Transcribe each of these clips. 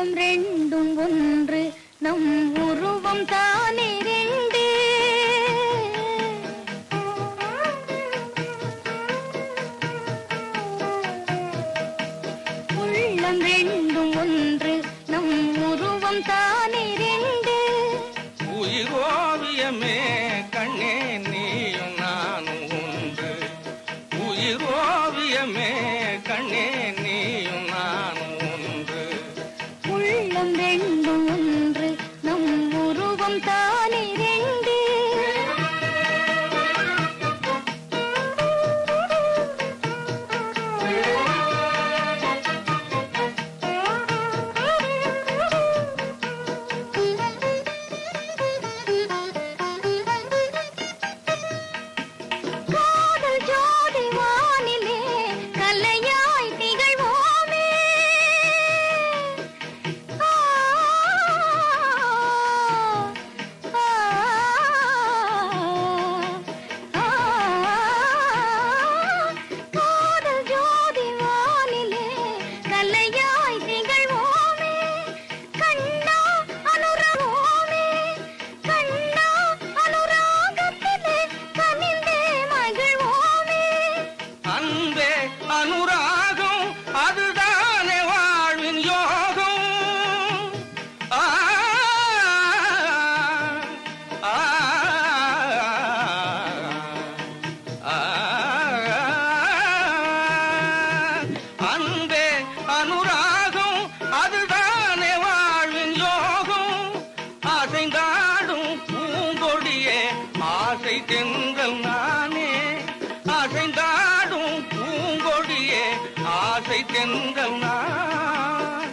உள்ளம் ரெண்டும் ஒன்று நம் உருவம் தானே ரெண்டு உள்ளம் ரெண்டும் ஒன்று நம் உருவம் தானே ரெண்டு உயிரோவியமே கண்ணே நீயும் நானும் ஒன்று உயிரோவியமே கண்ணே நீயும் நானும் ஒன்று உள்ளம் ரெண்டும் ஒன்று நம் உருவம் தானே ரெண்டு காதல் ஜோதி வானிலே கலையாய் திகழ்வோமே ஆ, ஆ, ஆ, காதல் ஜோதி வானிலே கலையாய் திகழ்வோமே கண்ணா அனுரவோமே கண்ணா அனுராகத்திலே கனிந்தே மகிழ்வோமே அன்பே அனுராகம் அதுதானே வாழ்வின் யோகம் ஆ, ஆ, ஆ, அன்பே அனுராகம் அதுதானே வாழ்வின் யோகம் அசைந்தாடும் பூங்கொடியே ஆசை தென்றல் நானே அசைந்தாடும் பூங்கொடியே ஆசை தென்றல் நான்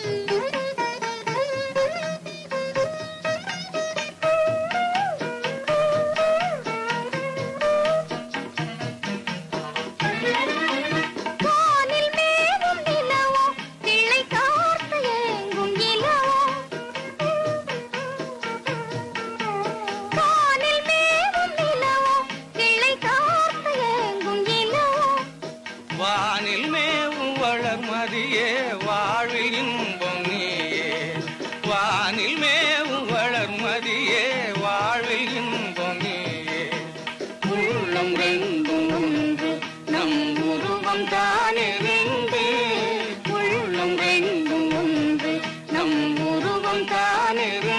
வானில் மேவும் நிலவோ பிள்ளை காத்து ஏங்கும் இலவோ வானில் மேவும் நிலவோ பிள்ளை காத்து ஏங்கும் இலவோ வானில் மேவும் வளர்மதியே வாழ்வில் இன்பம் நீயே வானில் மேவும் வளர்மதியே வாழ்வில் இன்பம் நீயே உள்ளம் ரெண்டும் ஒன்று நம் உருவம் தானே ரெண்டு உள்ளம் ரெண்டும் ஒன்று நம் உருவம் தானே ரெண்டு